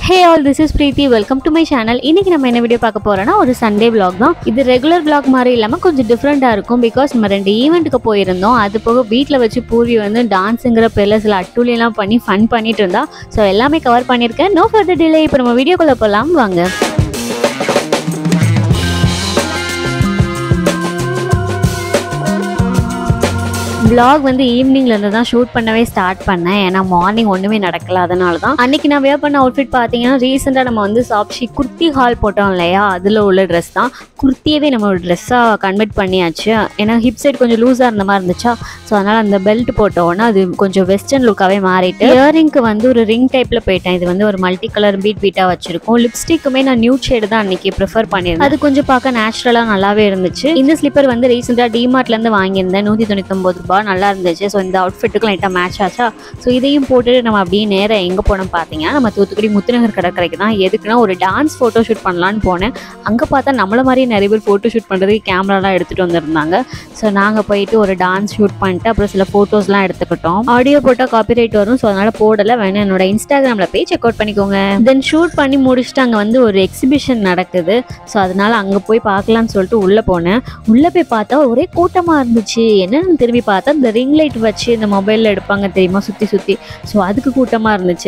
Hey all this is Preethi welcome to my channel இன்னைக்கு நம்ம என்ன வீடியோ பார்க்க போறோம்னா ஒரு சண்டே vlog தான் இது ரெகுலர் vlog மாதிரி இல்லாமல் கொஞ்சம் டிஃப்ரெண்ட்டாக இருக்கும் பிகாஸ் நம்ம ரெண்டு ஈவெண்ட்டுக்கு போயிருந்தோம் அது போக வீட்டில் வச்சு பூர்வி வந்து டான்ஸுங்கிற பேரில் சில அட்டூழியெல்லாம் பண்ணி ஃபன் பண்ணிட்டு இருந்தா ஸோ எல்லாமே கவர் பண்ணியிருக்கேன் நோ ஃபர்தர் டிலே இப்போ நம்ம வீடியோக்குள்ளே போகலாம் வாங்க vlog வந்து ஈவினிங்ல இருந்து தான் ஷூட் பண்ணவே ஸ்டார்ட் பண்ணேன் ஏன்னா மார்னிங் ஒன்றுமே நடக்கல அதனால தான் அன்னைக்கு நான் வேர் பண்ண அவுட்ஃபிட் பார்த்தீங்கன்னா ரீசெண்டாக நம்ம வந்து சாப்ஷி குர்த்தி ஹால் போட்டோம் இல்லையா அதில் உள்ள ட்ரெஸ் தான் குர்த்தியவே நம்ம ஒரு ட்ரெஸ்ஸாக கன்வெர்ட் பண்ணியாச்சு ஏன்னா ஹிப் சைட் கொஞ்சம் லூஸாக இருந்த மாதிரி இருந்துச்சா ஸோ அதனால் அந்த பெல்ட் போட்டோன்னா அது கொஞ்சம் வெஸ்டர்ன் லுக்காகவே மாறிட்டு இயரிங்க்கு வந்து ஒரு ரிங் டைப்பில் போயிட்டேன் இது வந்து ஒரு மல்டி கலர் பீட் பீட்டாக வச்சிருக்கோம் லிப்ஸ்டிக்குமே நான் நியூட் ஷேடு தான் அன்னைக்கு ப்ரிஃபர் பண்ணியிருந்தேன் அது கொஞ்சம் பார்க்க நேச்சுரலாக நல்லாவே இருந்துச்சு இந்த ஸ்லிப்பர் வந்து ரீசெண்டாக டிமார்ட்லேருந்து வாங்கியிருந்தேன் நூற்றி தொண்ணூத்தொம்பது ரூபாய் நல்லா இருந்துச்சு ஸோ இந்த அவுட்ஃபிட்டுக்கு லைட்டாக மேட்ச் ஆச்சா ஸோ இதையும் போட்டுட்டு நம்ம அப்படியே நேராக எங்கே போனோம் பார்த்தீங்கன்னா நம்ம தூத்துக்குடி முத்துநகர் கடற்கரைக்கு தான் எதுக்குன்னா ஒரு டான்ஸ் ஃபோட்டோ ஷூட் பண்ணலான்னு போனேன் அங்கே பார்த்தா நம்மள மாதிரியே நிறைய பேர் ஃபோட்டோ ஷூட் பண்ணுறதுக்கு கேமராலாம் எடுத்துகிட்டு வந்திருந்தாங்க ஸோ நாங்கள் போயிட்டு ஒரு டான்ஸ் ஷூட் பண்ணிட்டு அப்புறம் சில ஃபோட்டோஸ்லாம் எடுத்துக்கிட்டோம் ஆடியோ போட்டால் காப்பிரைட் வரும் ஸோ அதனால் போடலை வேணா என்னோட இன்ஸ்டாகிராமில் போய் செக் அவுட் பண்ணிக்கோங்க தென் ஷூட் பண்ணி முடிச்சுட்டு அங்கே வந்து ஒரு எக்ஸிபிஷன் நடக்குது ஸோ அதனால அங்கே போய் பார்க்கலான்னு சொல்லிட்டு உள்ளே போனேன் உள்ளே போய் பார்த்தா ஒரே கூட்டமாக இருந்துச்சு என்னன்னு திரும்பி பார்த்தா இந்த ரிங் லைட் வச்சு இந்த மொபைலில் எடுப்பாங்க தெரியுமா சுற்றி சுற்றி ஸோ அதுக்கு கூட்டமாக இருந்துச்சு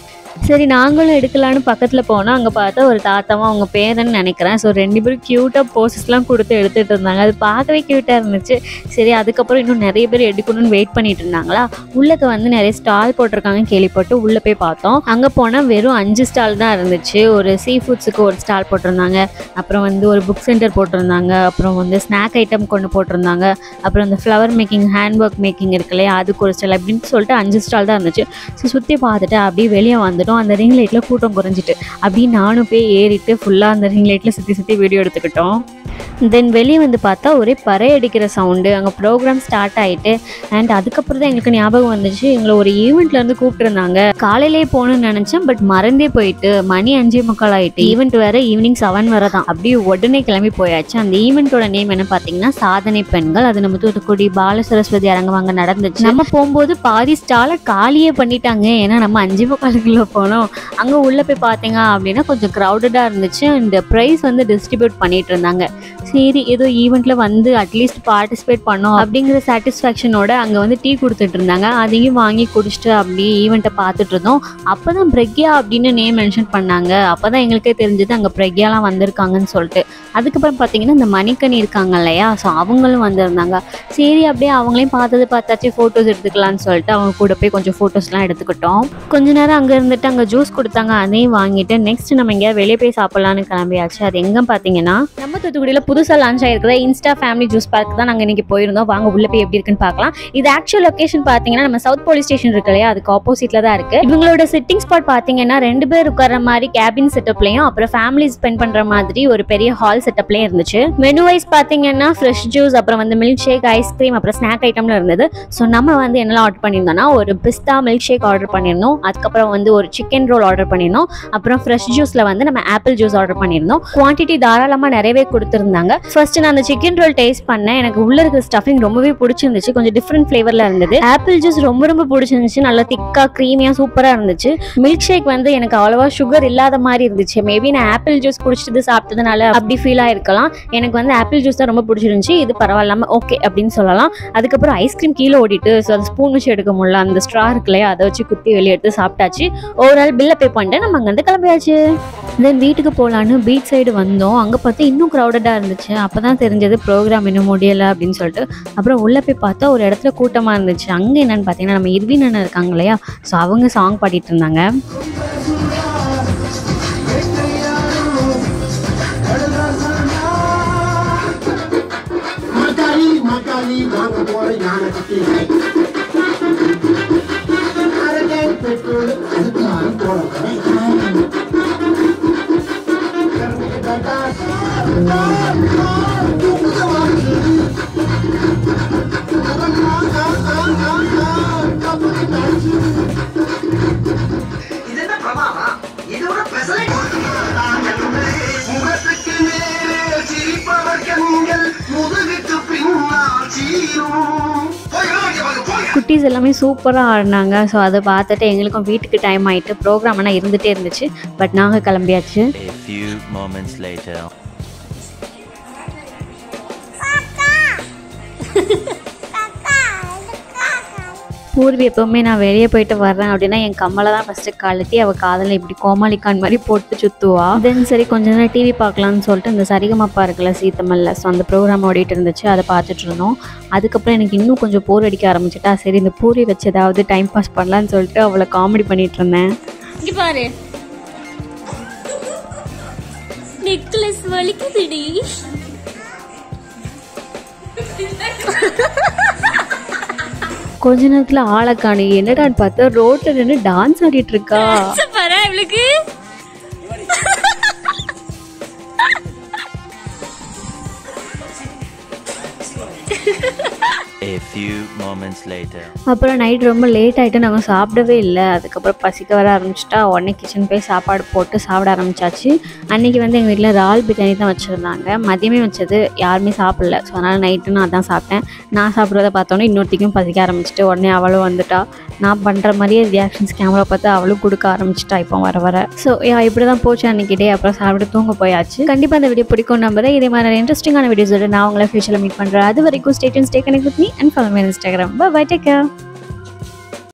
சரி நாங்களும் எடுக்கலான்னு பக்கத்தில் போனால் அங்கே பார்த்தா ஒரு தாத்தாவும் அவங்க பேரன்னு நினைக்கிறேன் ஸோ ரெண்டு பேரும் க்யூட்டாக போசஸ்லாம் கொடுத்து எடுத்துகிட்டு இருந்தாங்க அது பார்க்கவே க்யூட்டாக இருந்துச்சு சரி அதுக்கப்புறம் இன்னும் நிறைய பேர் எடுக்கணும்னு வெயிட் பண்ணிட்டு இருந்தாங்களா உள்ளக்க வந்து நிறைய ஸ்டால் போட்டிருக்காங்க கேள்விப்பட்டு உள்ளே போய் பார்த்தோம் அங்கே போனால் வெறும் அஞ்சு ஸ்டால் தான் இருந்துச்சு ஒரு சீ ஃபுட்ஸுக்கு ஒரு ஸ்டால் போட்டிருந்தாங்க அப்புறம் வந்து ஒரு புக் சென்டர் போட்டிருந்தாங்க அப்புறம் வந்து ஸ்நாக் ஐட்டம் கொண்டு போட்டிருந்தாங்க அப்புறம் இந்த flower making hand work making இருக்கு இல்லையா அதுக்கு ஒரு ஸ்டால் அப்படின்னு சொல்லிட்டு அஞ்சு ஸ்டால் தான் இருந்துச்சு ஸோ சுற்றி பார்த்துட்டு அப்படியே வெளியே வந்துட்டோம் அந்த ரிங் லைட்டில் கூட்டம் குறைஞ்சிட்டு அப்படியே நானும் போய் ஏறிட்டு ஃபுல்லாக அந்த ரிங் லைட்டில் சுற்றி சுற்றி வீடியோ எடுத்துக்கிட்டோம் தென் வெளியே வந்து பார்த்தா ஒரே பறை அடிக்கிற சவுண்டு அங்கே ப்ரோக்ராம் ஸ்டார்ட் ஆகிட்டு அண்ட் அதுக்கப்புறம் தான் எங்களுக்கு ஞாபகம் வந்துச்சு எங்களை ஒரு ஈவெண்ட்லேருந்து கூப்பிட்டுருந்தாங்க காலையிலேயே போகணும்னு நினச்சேன் பட் மறந்தே போயிட்டு மணி அஞ்சே முக்கால் ஆகிட்டு ஈவெண்ட் வேறு ஈவினிங் செவன் வரை தான் அப்படியே உடனே கிளம்பி போயாச்சு அந்த ஈவெண்ட்டோட நேம் என்ன பார்த்தீங்கன்னா சாதனை பெண்கள் அது நம்ம தூத்துக்குடி பால சரஸ்வதி அரங்கவாங்க நடந்துச்சு நம்ம போகும்போது பாதி ஸ்டாலை காலியே பண்ணிட்டாங்க ஏன்னா நம்ம அஞ்சு முக்காலுக்குள்ள போனோம் அங்கே உள்ளே போய் பார்த்தீங்க அப்படின்னா கொஞ்சம் க்ரௌடடாக இருந்துச்சு இந்த ப்ரைஸ் வந்து டிஸ்ட்ரிபியூட் பண்ணிட்டு இருந்தாங்க சரி ஏதோ ஈவெண்ட்டில் வந்து அட்லீஸ்ட் பார்ட்டிசிபேட் பண்ணோம் அப்படிங்கிற சாட்டிஸ்ஃபேக்ஷனோட அங்கே வந்து டீ கொடுத்துட்டு இருந்தாங்க அதையும் வாங்கி குடிச்சிட்டு அப்படியே ஈவெண்ட்டை பார்த்துட்டு இருந்தோம் அப்போ தான் பிரக்யா அப்படின்னு நேம் மென்ஷன் பண்ணாங்க அப்போ தான் எங்களுக்கே தெரிஞ்சது அங்கே பிரக்யாலாம் வந்திருக்காங்கன்னு சொல்லிட்டு அதுக்கப்புறம் பார்த்தீங்கன்னா இந்த மணிக்கணி இருக்காங்க இல்லையா ஸோ அவங்களும் வந்திருந்தாங்க சரி அப்படியே அவங்களையும் பார்த்தது பார்த்தாச்சு ஃபோட்டோஸ் எடுத்துக்கலாம்னு சொல்லிட்டு அவங்க கூட போய் கொஞ்சம் ஃபோட்டோஸ்லாம் எடுத்துக்கிட்டோம் கொஞ்ச நேரம் அங்கே இருந்துட்டு அங்கே ஜூஸ் கொடுத்தாங்க அதையும் வாங்கிட்டு நெக்ஸ்ட் நம்ம எங்கேயாவது வெளியே போய் சாப்பிட்லான்னு கிளம்பியாச்சு அது எங்கே பார்த்தீங்கன்னா நம்ம தூத்துக்குடியில் புதுசாக லான்ச் ஆயிருக்கிற இன்ஸ்டா ஃபேமிலி ஜூஸ் பார்க் தான் நாங்கள் இன்னைக்கு போயிருந்தோம் வாங்க உள்ள போய் எப்படி இருக்குன்னு பார்க்கலாம் இது ஆக்சுவல் லொகேஷன் பார்த்தீங்கன்னா நம்ம சவுத் போலீஸ் ஸ்டேஷன் இருக்கு இல்லையா அதுக்கு ஆப்போசிட்ல தான் இருக்கு இவங்களோட சிட்டிங் ஸ்பாட் பார்த்தீங்கன்னா ரெண்டு பேர் உட்கார்ற மாதிரி கேபின் செட்டப்லையும் அப்புறம் ஃபேமிலி ஸ்பெண்ட் பண்ற மாதிரி ஒரு பெரிய ஹால் செட்டப்லயும் இருந்துச்சு மெனு வைஸ் பார்த்தீங்கன்னா ஃப்ரெஷ் ஜூஸ் அப்புறம் வந்து மில்க் ஷேக் ஐஸ்கிரீம் அப்புறம் ஸ்நாக் ஐட்டம்ல இருந்தது ஸோ நம்ம வந்து என்னெல்லாம் ஆர்டர் பண்ணியிருந்தோம்னா ஒரு பிஸ்தா மில்க் ஷேக் ஆர்டர் பண்ணியிருந்தோம் அதுக்கப்புறம் வந்து ஒரு சிக்கன் ரோல் ஆர்டர் பண்ணியிருந்தோம் அப்புறம் ஃப்ரெஷ் ஜூஸ்ல வந்து நம்ம ஆப்பிள் ஜூஸ் ஆர்டர் பண்ணியிருந்தோம் குவான்டிட்டி தாராளமாக நிறையவே கொடுத்துருந்தாங்க ஃபர்ஸ்ட் நான் அந்த சிக்கன் ரோல் டேஸ்ட் பண்ணேன் எனக்கு உள்ள இருக்கிற ஸ்டஃபிங் ரொம்பவே பிடிச்சிருந்துச்சு கொஞ்சம் டிஃப்ரெண்ட் ஃப்ளேவர்ல இருந்தது ஆப்பிள் ஜூஸ் ரொம்ப ரொம்ப பிடிச்சிருந்துச்சு நல்லா திக்கா க்ரீமியா சூப்பரா இருந்துச்சு மில்க் ஷேக் வந்து எனக்கு அவ்வளவா சுகர் இல்லாத மாதிரி இருந்துச்சு மேபி நான் ஆப்பிள் ஜூஸ் குடிச்சது சாப்பிட்டதுனால அப்படி ஃபீல் ஆயிருக்கலாம் எனக்கு வந்து ஆப்பிள் ஜூஸ் தான் ரொம்ப பிடிச்சிருந்துச்சு இது பரவாயில்லாம ஓகே அப்படின்னு சொல்லலாம் அதுக்கப்புறம் ஐஸ்கிரீம் கீழே ஓடிட்டு ஸோ அது ஸ்பூன் வச்சு எடுக்க முடியல அந்த ஸ்ட்ரா இருக்கு இல்லையா அதை வச்சு குத்தி வெளியே எடுத்து சாப்பிட்டாச்சு ஓவரால் பில்லை பே பண்ணிட்டு நம்ம அங்கேருந்து கிளம்பியாச்சு தென் வீட்டுக்கு போகலான்னு பீச் சைடு வந்தோம் அங்கே பார்த்தா இன்னும் க்ரௌடடாக இருந்துச்சு அப்போ தான் தெரிஞ்சது ப்ரோக்ராம் இன்னும் முடியலை அப்படின்னு சொல்லிட்டு அப்புறம் உள்ளே போய் பார்த்தா ஒரு இடத்துல கூட்டமாக இருந்துச்சு அங்கே என்னன்னு பார்த்தீங்கன்னா நம்ம இர்வின் அண்ணன் இருக்காங்க இல்லையா ஸோ அவங்க சாங் பாடிட்டு இருந்தாங்க மக்காளி மக்காளி வாங்க போற யானை கட்டி அரகை பெட்ரோல் அதுக்காரும் போட போறேன் இது என்ன பிரமாதம் இதோட பெசலை முகத்துக்கு நேரே சிரிப்பவர் கண்கள் முதுகுக்கு பின்னால் சீரும் போய் வாங்க, வாங்க, போங்க. குட்டீஸ் எல்லாமே சூப்பராக ஆடினாங்க ஸோ அதை பார்த்துட்டு எங்களுக்கும் வீட்டுக்கு டைம் ஆயிட்டு ப்ரோக்ராம் ஆனால் இருந்துகிட்டே இருந்துச்சு பட் நாங்கள் கிளம்பியாச்சு A few moments later. Purvi எப்போவுமே நான் வெளியே போயிட்டு வர்றேன் அப்படின்னா என் கம்மலை தான் ஃபஸ்ட்டு கழட்டி அவள் காதில் இப்படி கோமாளிக்கான் மாதிரி போட்டு சுற்றுவா தென் சரி கொஞ்ச நேரம் டிவி பார்க்கலாம்னு சொல்லிட்டு இந்த சரிகமப்பா இருக்குல்ல சீத்தமல்ல ஸோ அந்த ப்ரோக்ராம் ஓடிட்டு இருந்துச்சு அதை பார்த்துட்டு இருந்தோம் அதுக்கப்புறம் எனக்கு இன்னும் கொஞ்சம் போர் அடிக்க ஆரம்பிச்சிட்டா சரி இந்த பூரி வச்சு ஏதாவது டைம் பாஸ் பண்ணலான்னு சொல்லிட்டு அவளை காமெடி பண்ணிட்டு இருந்தேன் இங்க பாரு நெக்லஸ் வலிக்குதுடி கொஞ்ச நேரத்தில் ஆளை காணி என்னடான்னு பார்த்தா ரோட்டில் நின்று டான்ஸ் ஆடிட்டு இருக்கா பாரு இவளுக்கு A few moments later. அப்புறம் நைட் ரொம்ப லேட் ஆகிட்டு நாங்கள் சாப்பிடவே இல்லை அதுக்கப்புறம் பசிக்க வர ஆரம்பிச்சிட்டா உடனே கிச்சன் போய் சாப்பாடு போட்டு சாப்பிட ஆரம்பிச்சாச்சு அன்றைக்கி வந்து எங்கள் வீட்டில் இறால் பிரியாணி தான் வச்சுருந்தாங்க மதியமே வச்சது யாருமே சாப்பிடல ஸோ அதனால் நைட்டு நான் தான் சாப்பிட்டேன் நான் சாப்பிட்றத பார்த்தோன்னே இன்னொருத்திக்கும் பசிக்க ஆரம்பிச்சிட்டு உடனே அவளும் வந்துட்டா நான் பண்ணுற மாதிரியே ரியாக்ஷன்ஸ் கேமரா பார்த்து அவளும் கொடுக்க ஆரம்பிச்சிட்டா இப்போ வர வர ஸோ இப்படி தான் போச்சு அன்றைக்கி டே அப்புறம் சாப்பிட்டு தூங்க போயாச்சு கண்டிப்பாக அந்த வீடியோ பிடிக்கும் நம்புறேன் இதே மாதிரி இன்ட்ரெஸ்டிங்கான வீடியோஸோட நான் உங்களை ஃபியூச்சரில் மீட் பண்ணுறேன் அது வரைக்கும் stay tuned stay connect with me and follow my Instagram bye take care